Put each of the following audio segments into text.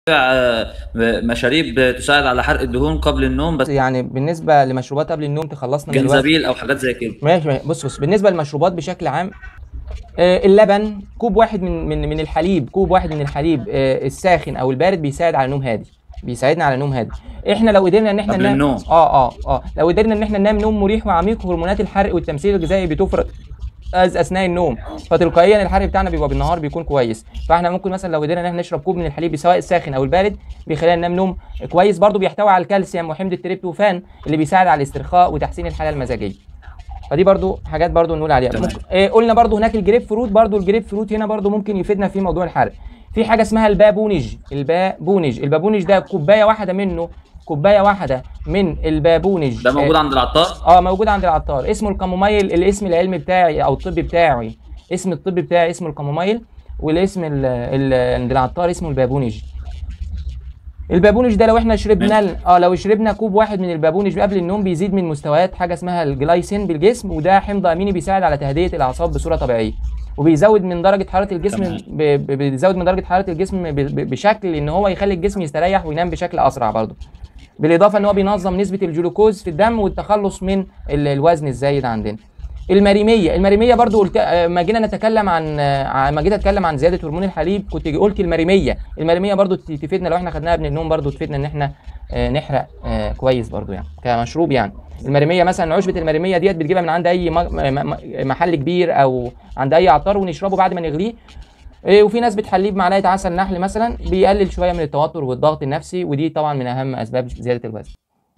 آه، مشاريب تساعد على حرق الدهون قبل النوم بس يعني بالنسبه لمشروبات قبل النوم تخلصنا من الوقت جنزبيل او حاجات زي كده ماشي ماشي. بص بص بالنسبه للمشروبات بشكل عام آه، اللبن كوب واحد من من من الحليب كوب واحد من الحليب آه، الساخن او البارد بيساعد على نوم هادي بيساعدنا على نوم هادي احنا لو قدرنا ان احنا قبل ننام النوم. اه اه اه لو قدرنا ان احنا ننام نوم مريح وعميق هرمونات الحرق والتمثيل الغذائي بتفرز أز اثناء النوم فتلقائيا الحرق بتاعنا بيبقى بالنهار بيكون كويس فاحنا ممكن مثلا لو قدرنا ان احنا نشرب كوب من الحليب سواء الساخن او البارد بيخلينا ننام نوم كويس برضو بيحتوي على الكالسيوم وحمض التريبتوفان اللي بيساعد على الاسترخاء وتحسين الحاله المزاجيه فدي برضو حاجات برضو نقول عليها تمام. ممكن إيه قلنا برضو هناك الجريب فروت برضو الجريب فروت هنا برضو ممكن يفيدنا في موضوع الحرق في حاجه اسمها البابونج البابونج البابونج ده كوبايه واحده منه كوبايه واحده من البابونج ده موجود آه، عند العطار اه موجود عند العطار اسمه الكامومايل الاسم العلمي بتاعي او الطبي بتاعي اسم الطبي بتاعي اسمه الكامومايل والاسم ال- ال- عند العطار اسمه البابونج البابونج ده لو احنا شربنا ال- اه لو شربنا كوب واحد من البابونج قبل النوم بيزيد من مستويات حاجه اسمها الجلايسين بالجسم وده حمض اميني بيساعد على تهدئه الاعصاب بصوره طبيعيه وبيزود من درجه حراره الجسم تمام. ب- ب- بيزود من درجه حراره الجسم ب- ب- بشكل ان هو يخلي الجسم يستريح وينام بشكل اسرع برضه بالاضافه ان هو بينظم نسبه الجلوكوز في الدم والتخلص من ال- الوزن الزايد عندنا المريميه المريميه برضو قلت آه، ما جينا نتكلم عن آه، ع- ما جيت اتكلم عن زياده هرمون الحليب كنت قلت المريميه المريميه برضو ت- تفيدنا لو احنا خدناها قبل النوم برضو تفيدنا ان احنا آه، نحرق آه، كويس برضو يعني كمشروب يعني المريميه مثلا عشبه المريميه ديت بتجيبها من عند اي م- م- م- محل كبير او عند اي عطار ونشربه بعد ما نغليه إيه، وفي ناس بتحليه بمعلقه عسل نحل مثلا بيقلل شويه من التوتر والضغط النفسي ودي طبعا من اهم اسباب زياده الوزن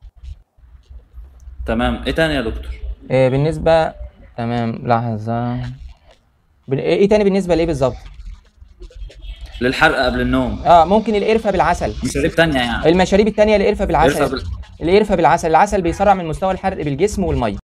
تمام ايه تاني يا دكتور إيه بالنسبه تمام لحظه بن- ايه تاني بالنسبه لايه بالظبط للحرق قبل النوم اه ممكن القرفه بالعسل مشاريب تانية يعني المشاريب التانية القرفه بالعسل قرفة بال- القرفه بالعسل العسل بيسرع من مستوى الحرق بالجسم والميه